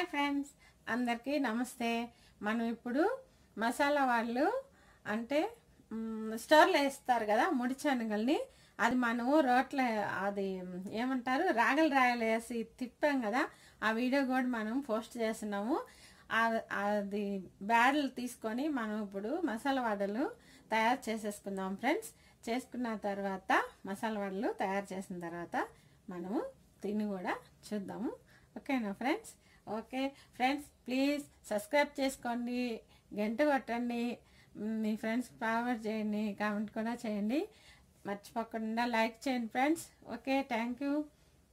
Friends అందరికీ నమస్తే మనం ఇప్పుడు మసాలా వాళ్ళు అంటే మ్, స్టోర్లో వేస్తారు కదా ముడి శనగల్ని అది మనము రోట్ల అది ఏమంటారు రాగలు రాయలు వేసి తిప్పాం కదా ఆ వీడియో కూడా మనం పోస్ట్ చేస్తున్నాము ఆ- అది బ్యాడలు తీసుకొని మనం ఇప్పుడు మసాలా వడలు తయారు చేసేసుకుందాం ఫ్రెండ్స్ చేసుకున్న తర్వాత మసాలా వడలు తయారు చేసిన తర్వాత మనము తిని కూడా చూద్దాము ఓకేనా friends okay friends please subscribe చేసుకోండి గంట కొట్టండి మ్, మీ ఫ్రెండ్స్ ఫార్వర్డ్ చేయండి కామెంట్ కూడా చేయండి మర్చిపోకుండా లైక్ చేయండి friends okay thank you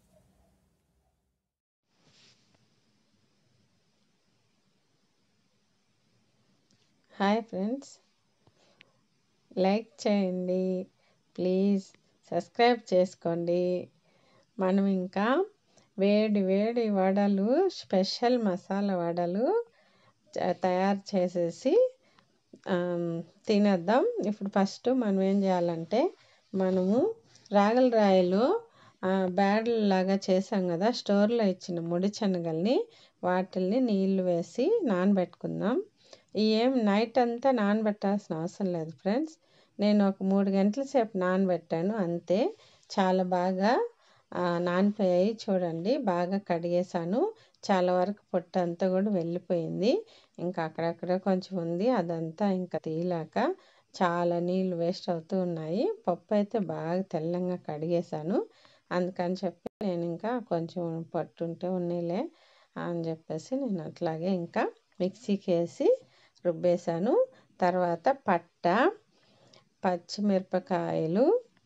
hi friends like చేయండి ప్లీజ్ సబ్స్క్రైబ్ చేసుకోండి మనం ఇంకా వేడి వేడి వడలు స్పెషల్ మసాలా వడలు చ- తయారు చేసేసి ఆమ్, తినేద్దాం ఇప్పుడు ఫస్ట్ మనం ఏం చేయాలంటే మనము రాగల రాయలు బ్యాడల్ లాగా చేసాం కదా స్టోర్లో ఇచ్చిన ముడి శనగల్ని వాటిల్ని నీళ్లు వేసి నానబెట్టుకుందాం ఏం నైట్ అంతా నానబెట్టాల్సిన అవసరం లేదు ఫ్రెండ్స్ నేను ఒక మూడు గంటల సేపు నానబెట్టాను అంతే చాలా బాగా ఆ, నానిపోయాయి చూడండి బాగా కడిగేసాను చాలా వరకు పొట్టు అంతా కూడా వెళ్ళిపోయింది ఇంకా అక్కడక్కడ కొంచెం ఉంది అదంతా ఇంకా తీయలేక చాలా నీళ్ళు వేస్ట్ అవుతూ ఉన్నాయి పప్పు అయితే బాగా తెల్లంగా కడిగేసాను అందుకని చెప్పి నేను ఇంకా కొంచెం పట్టు ఉంటే ఉన్నీలే అని చెప్పేసి నేను అట్లాగే ఇంకా మిక్సీకి వేసి రుబ్బేశాను తర్వాత పట్ట పచ్చిమిరపకాయలు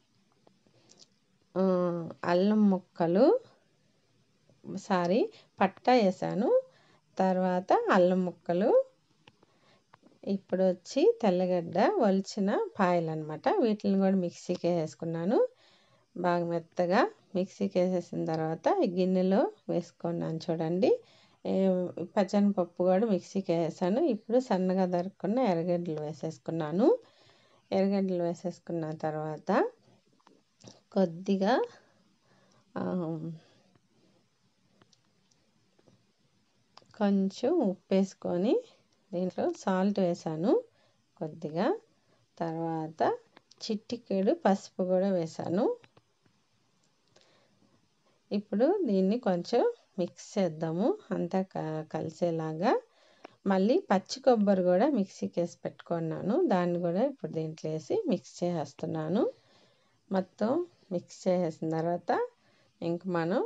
ఆ, అల్లం ముక్కలు సారీ పట్ట వేసాను తర్వాత అల్లం ముక్కలు ఇప్పుడు వచ్చి తెల్లగడ్డ ఒలిచిన పాయలు అనమాట వీటిని కూడా మిక్సీకి వేసుకున్నాను బాగా మెత్తగా మిక్సీకి వేసేసిన తర్వాత ఈ గిన్నెలో వేసుకున్నాను చూడండి పచ్చనిపప్పు కూడా మిక్సీకి వేసాను ఇప్పుడు సన్నగా దొరుకున్న ఎర్రగడ్డలు వేసేసుకున్నాను ఎర్రగడ్డలు వేసేసుకున్న తర్వాత కొద్దిగా ఆ, కొంచెం ఉప్పు వేసుకొని దీంట్లో సాల్ట్ వేసాను కొద్దిగా తర్వాత చిట్టికేడు పసుపు కూడా వేసాను ఇప్పుడు దీన్ని కొంచెం మిక్స్ చేద్దాము అంతా క- కలిసేలాగా మళ్ళీ పచ్చి కొబ్బరి కూడా మిక్సీకి వేసి పెట్టుకున్నాను దాన్ని కూడా ఇప్పుడు దీంట్లో వేసి మిక్స్ చేసేస్తున్నాను మొత్తం మిక్స్ చేసేసిన తర్వాత ఇంక మనం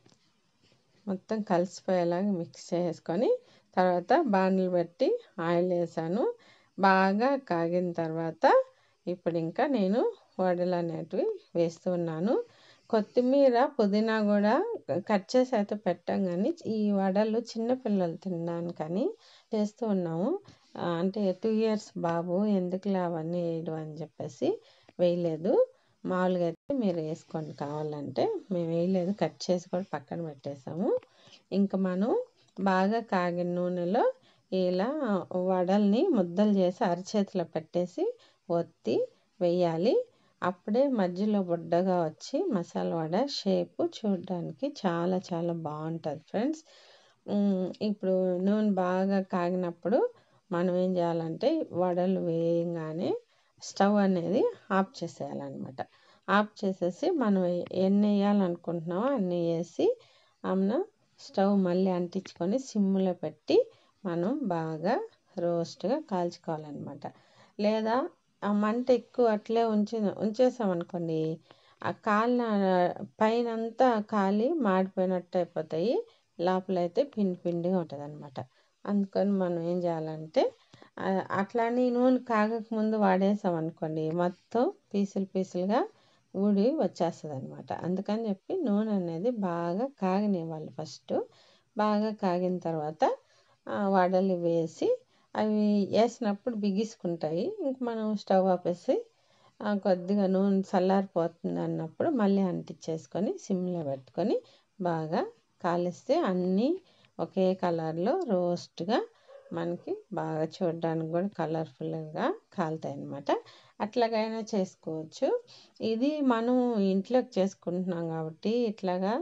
మొత్తం కలిసిపోయేలాగా మిక్స్ చేసుకొని తర్వాత బాండ్లు పెట్టి ఆయిల్ వేసాను బాగా కాగిన తర్వాత ఇప్పుడు ఇంకా నేను వడలు అనేటివి వేస్తున్నాను కొత్తిమీర పుదీనా కూడా కట్ చేసి అయితే పెట్టాం కానీ ఈ వడలు చిన్నపిల్లలు తినడానికని చేస్తూ ఉన్నాము ఆ, అంటే టూ ఇయర్స్ బాబు ఎందుకులే అవన్నీ వేయడం అని చెప్పేసి వేయలేదు మామూలుగా అయితే మీరు వేసుకోండి కావాలంటే మేము వేయలేదు కట్ చేసి కూడా పక్కన పెట్టేసాము ఇంకా మనం బాగా కాగిన నూనెలో ఇలా వడల్ని ముద్దలు చేసి అరచేతిలో పెట్టేసి ఒత్తి వేయాలి అప్పుడే మధ్యలో బుడ్డగా వచ్చి మసాలా వడ షేపు చూడడానికి చాలా చాలా బాగుంటుంది ఫ్రెండ్స్ ఉమ్, ఇప్పుడు నూనె బాగా కాగినప్పుడు మనం ఏం చేయాలంటే వడలు వేయంగానే స్టవ్ అనేది ఆఫ్ చేసేయాలన్నమాట ఆఫ్ చేసేసి మనం ఎన్ని వేయాలనుకుంటున్నామో అన్ని వేసి ఆమె స్టవ్ మళ్ళీ అంటించుకొని సిమ్లో పెట్టి మనం బాగా రోస్ట్గా కాల్చుకోవాలన్నమాట లేదా ఆ మంట ఎక్కువ అట్లే ఉంచి ఉంచేసామనుకోండి ఆ కాలిన పైన అంతా కాలి మాడిపోయినట్టు అయిపోతాయి లోపలైతే పిండి పిండిగా ఉంటుంది అనమాట అందుకని మనం ఏం చేయాలంటే ఆ, అట్లానే నూనె కాగక ముందు వాడేసాం అనుకోండి మొత్తం పీసులు పీసులుగా ఊడి వచ్చేస్తుంది అనమాట అందుకని చెప్పి నూనె అనేది బాగా కాగనివ్వాలి ఫస్ట్ బాగా కాగిన తర్వాత ఆ, వడలు వేసి అవి వేసినప్పుడు బిగిసుకుంటాయి ఇంక మనం స్టవ్ ఆపేసి ఆ, కొద్దిగా నూనె చల్లారిపోతుంది అన్నప్పుడు మళ్ళీ అంటించేసుకొని సిమ్లో పెట్టుకొని బాగా కాలిస్తే అన్నీ ఒకే కలర్లో రోస్ట్గా మనకి బాగా చూడడానికి కూడా కలర్ఫుల్గా కాలుతాయి అన్నమాట అట్లాగైనా చేసుకోవచ్చు ఇది మనం ఇంట్లోకి చేసుకుంటున్నాం కాబట్టి ఇట్లాగా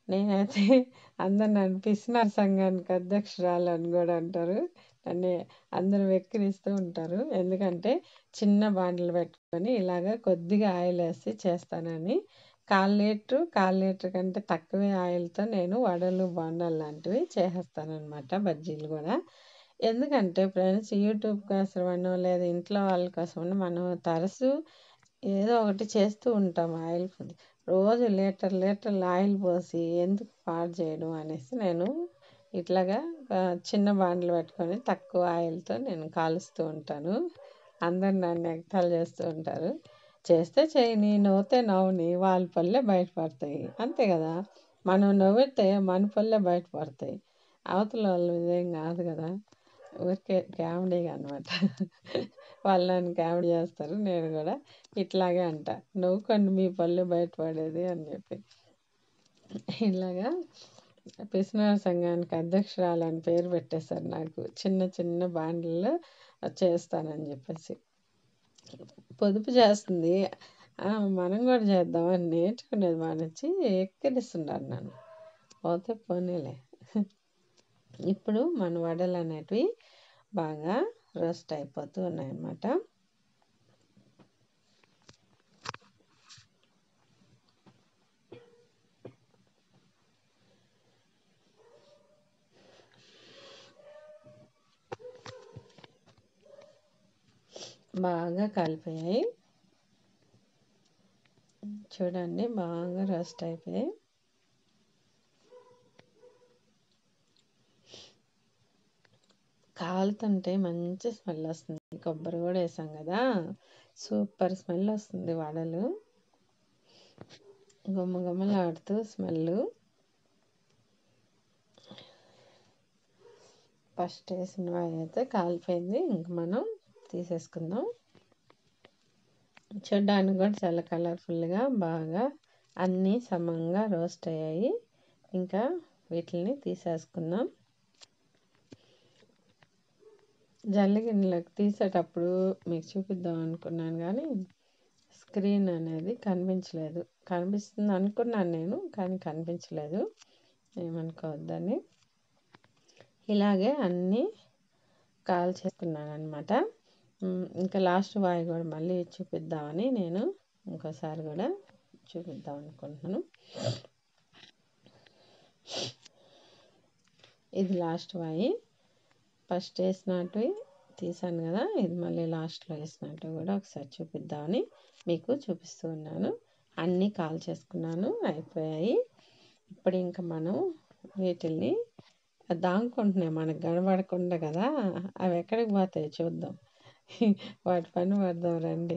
నేనైతే అందరు నన్ను పిసినారి సంఘానికి అధ్యక్షురాలు అని కూడా అంటారు నన్ను అందరూ వెక్కిరిస్తూ ఉంటారు ఎందుకంటే చిన్న బాండలు పెట్టుకొని ఇలాగ కొద్దిగా ఆయిల్ వేసి చేస్తానని కాల్ లీటరు కాల్ లీటర్ కంటే తక్కువే ఆయిల్తో నేను వడలు బొండాలు లాంటివి చేసేస్తానన్నమాట బజ్జీలు కూడా ఎందుకంటే ఫ్రెండ్స్ యూట్యూబ్ కోసమనో లేదా ఇంట్లో వాళ్ళ కోసమనో మనం తరచూ ఏదో ఒకటి చేస్తూ ఉంటాం ఆయిల్ ఫుడ్ రోజు లీటర్ లీటర్లు ఆయిల్ పోసి ఎందుకు పాడు చేయడం అనేసి నేను ఇట్లాగా ఆ, చిన్న బాండలు పెట్టుకొని తక్కువ ఆయిల్తో నేను కాలుస్తూ ఉంటాను అందరు నన్ను ఎగతాళి చేస్తూ ఉంటారు చేస్తే చేయని నవ్వుతే నవ్వుని వాళ్ళ పళ్ళే బయటపడతాయి అంతే కదా మనం నవ్వితే మన పళ్ళే బయటపడతాయి అవతల వాళ్ళు ఇదేం కాదు కదా ఊరికే కామెడీగా అనమాట వాళ్ళు నన్ను కామెడీ చేస్తారు నేను కూడా ఇట్లాగే అంట నవ్వుకోండి మీ పళ్ళు బయటపడేది అని చెప్పి ఇలాగా పిసినారి సంఘానికి అధ్యక్షురాలు అని పేరు పెట్టేశారు నాకు చిన్న చిన్న బాండ్లలో చేస్తానని చెప్పేసి పొదుపు చేస్తుంది ఆ, మనం కూడా చేద్దామని నేర్చుకునేది మానిచ్చి ఎక్కిరిస్తున్నారు నన్ను పోతే పోనీలే ఇప్పుడు మన వడలు అనేటివి బాగా రోస్ట్ అయిపోతూ ఉన్నాయన్నమాట బాగా కలిపాయి చూడండి బాగా రోస్ట్ అయిపోయాయి కాలుతుంటే మంచి స్మెల్ వస్తుంది కొబ్బరి కూడా వేసాం కదా సూపర్ స్మెల్ వస్తుంది వడలు గుమ్మ గుమ్మలాడుతూ స్మెల్ ఫస్ట్ వేసిన అయితే కాలిపోయింది ఇంక మనం తీసేసుకుందాం చూడడానికి కూడా చాలా కలర్ఫుల్గా బాగా అన్నీ సమంగా రోస్ట్ అయ్యాయి ఇంకా వీటిని తీసేసుకుందాం జల్లి గిన్నెలకు తీసేటప్పుడు మీకు చూపిద్దాం అనుకున్నాను కానీ స్క్రీన్ అనేది కనిపించలేదు కనిపిస్తుంది అనుకున్నాను నేను కానీ కనిపించలేదు ఏమనుకోవద్దని ఇలాగే అన్నీ కాల్ చేసుకున్నాను అనమాట ఇంకా లాస్ట్ వాయి కూడా మళ్ళీ చూపిద్దామని నేను ఇంకోసారి కూడా చూపిద్దాం అనుకుంటున్నాను ఇది లాస్ట్ వాయి ఫస్ట్ వేసినట్టు తీసాను కదా ఇది మళ్ళీ లాస్ట్లో వేసినట్టు కూడా ఒకసారి చూపిద్దామని మీకు చూపిస్తూ ఉన్నాను అన్నీ కాల్ చేసుకున్నాను అయిపోయాయి ఇప్పుడు ఇంకా మనం వీటిల్ని దాంకుంటున్నాయి మనకు కనబడకుండా కదా అవి ఎక్కడికి పోతాయి చూద్దాం వాటి పని పడదాం రండి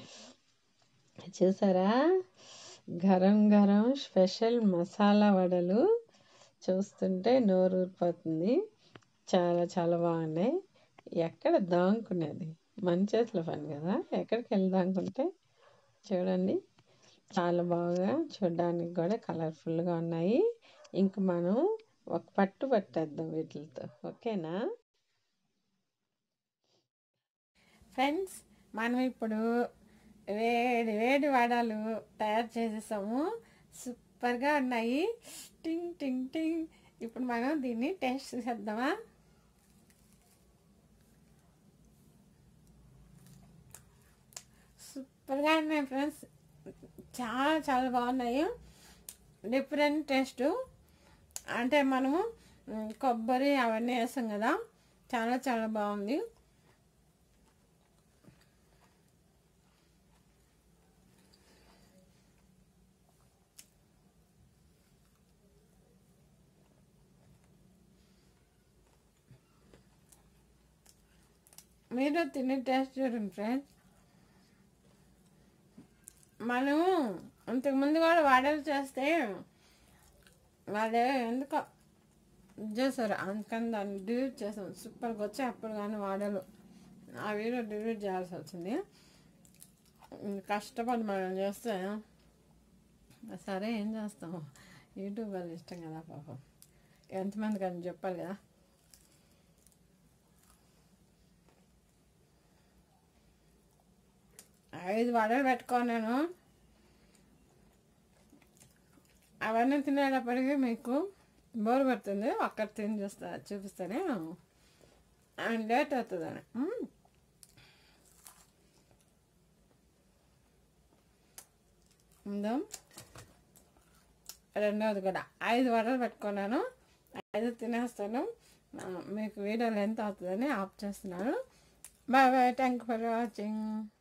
చూసారా గరం గరం స్పెషల్ మసాలా వడలు చూస్తుంటే నోరు ఊరిపోతుంది చాలా చాలా బాగున్నాయి ఎక్కడ దాంకునేది మన చేతిలో పని కదా ఎక్కడికి వెళ్ళి దాంకుంటే చూడండి చాలా బాగా చూడడానికి కూడా కలర్ఫుల్గా ఉన్నాయి ఇంక మనం ఒక పట్టు పట్టేద్దాం వీటితో ఓకేనా ఫ్రెండ్స్ మనం ఇప్పుడు వేడి వేడి వడలు తయారు చేసేసాము సూపర్గా ఉన్నాయి టింగ్ టింగ్ టింగ్ ఇప్పుడు మనం దీన్ని టేస్ట్ చేద్దామా సూపర్గా ఉన్నాయి ఫ్రెండ్స్ చాలా చాలా బాగున్నాయి డిఫరెంట్ టేస్ట్ అంటే మనము మ్, కొబ్బరి అవన్నీ వేస్తాం కదా చాలా చాలా బాగుంది మీరు తినే టేస్ట్ చూడండి ఫ్రెండ్స్ మనము ఇంతకుముందు కూడా వాడలు చేస్తే వాళ్ళే ఎందుకో ఇది చేశారు అందుకని దాన్ని డిలీట్ చేసాం సూపర్గా వచ్చాయి అప్పుడు కానీ వాడలు ఆ వీడియో డిలీట్ చేయాల్సి వచ్చింది ఇంక కష్టపడి మనం చేస్తే సరే ఏం చేస్తాం యూట్యూబ్ వాళ్ళు ఇష్టం కదా పాపం ఎంతమందికి అని చెప్పాలి కదా ఐదు వడలు పెట్టుకున్నాను అవన్నీ తినేటప్పటికి మీకు బోర్ పడుతుంది ఒక్కటి తిని చూస్తా చూపిస్తానే అండ్ లేట్ అవుతుందని మ్మ్. ఉందో రెండవది కూడా ఐదు వడలు పెట్టుకున్నాను ఐదు తినేస్తాను ఆ, మీకు వీడియో లెంత్ అవుతుందని ఆఫ్ చేస్తున్నాను bye bye thank for watching